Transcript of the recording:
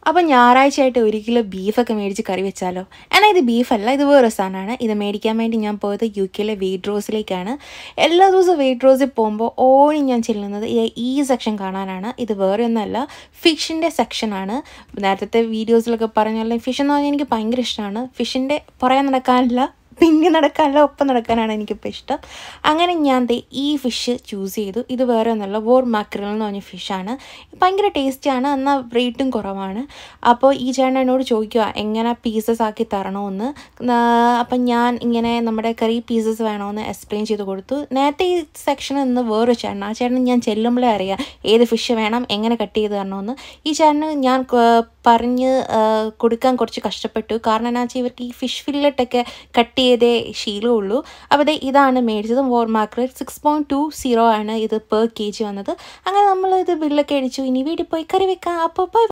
അപ്പോൾ ഞായറാഴ്ചയായിട്ട് ഒരു കിലോ ബീഫൊക്കെ മേടിച്ച് കറി വെച്ചാലോ എന്നാൽ ഇത് ബീഫല്ല ഇത് വേറെ സാധനമാണ് ഇത് മേടിക്കാൻ വേണ്ടി ഞാൻ പോയത് യു കെയിലെ വെയിറ്റ് റോസിലേക്കാണ് എല്ലാ ദിവസവും വെയിറ്റ് റോസിൽ പോകുമ്പോൾ ഓടി ഞാൻ ചെല്ലുന്നത് ഈ ഈ സെക്ഷൻ കാണാനാണ് ഇത് വേറെ ഒന്നല്ല ഫിഷിൻ്റെ സെക്ഷനാണ് നേരത്തെ വീഡിയോസിലൊക്കെ പറഞ്ഞ പോലെ ഫിഷ് എന്ന് പറഞ്ഞാൽ എനിക്ക് ഭയങ്കര ഇഷ്ടമാണ് ഫിഷിൻ്റെ പുറകെ നടക്കാനില്ല പിന്നെ നടക്കാനല്ല ഒപ്പം നടക്കാനാണ് എനിക്കിപ്പോൾ ഇഷ്ടം അങ്ങനെ ഞാൻ ദേ ഈ ഫിഷ് ചൂസ് ചെയ്തു ഇത് വേറെ ഒന്നുമല്ല വോർ മാക്രിൽ എന്ന് പറഞ്ഞ ഫിഷാണ് ഭയങ്കര ടേസ്റ്റിയാണ് എന്നാൽ റേറ്റും കുറവാണ് അപ്പോൾ ഈ ചേട്ടൻ എന്നോട് ചോദിക്കുക എങ്ങനെ പീസസ് ആക്കി തരണമെന്ന് അപ്പം ഞാൻ ഇങ്ങനെ നമ്മുടെ കറി പീസസ് വേണമെന്ന് എക്സ്പ്ലെയിൻ ചെയ്ത് കൊടുത്തു നേരത്തെ ഈ സെക്ഷനിൽ നിന്ന് വേറൊരു ചേട്ടൻ ആ ചേട്ടൻ ഞാൻ ചെല്ലുമ്പോഴേ അറിയാം ഏത് ഫിഷ് വേണം എങ്ങനെ കട്ട് ചെയ്ത് തരണമെന്ന് ഈ ചേട്ടന് ഞാൻ പറഞ്ഞ് കൊടുക്കാൻ കുറച്ച് കഷ്ടപ്പെട്ടു കാരണം എന്നാ വെച്ചാൽ ഇവർക്ക് ഈ ഫിഷ് ഫില്ലറ്റൊക്കെ കട്ട് ചെയ്തേ ശീലമുള്ളൂ അപ്പോൾ ദേ ഇതാണ് മേടിച്ചത് വോർ മാക്രൽ സിക്സ് പോയിൻറ്റ് ടു സീറോ ആണ് ഇത് പെർ കെ ജി വന്നത് അങ്ങനെ നമ്മൾ ഇത് ബില്ലൊക്കെ അടിച്ചു ഇനി വീട്ടിൽ പോയി കറി വെക്കാം അപ്പോൾ ബൈ